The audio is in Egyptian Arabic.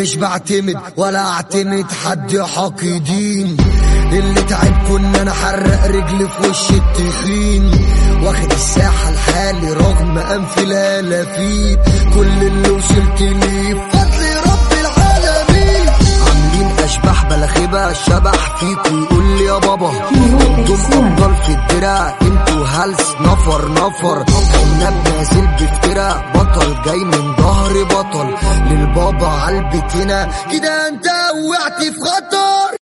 مش بعتمد ولا اعتمد حد حاقدين اللي تعب كنا انا حرق رجلي في وش التخين واخد الساحة لحالي رغم انف الالافين كل اللي وصلت ليه بفضل رب العالمين عاملين اشباح بلاخبة شبح فيكوا يقول لي يا بابا انتم افضل في الدرع انتوا هلس نفر نفر عناب نازل بفترة بطل جاي من ظهر بطل للبابا عالبتنا كده انت وقعت في خطر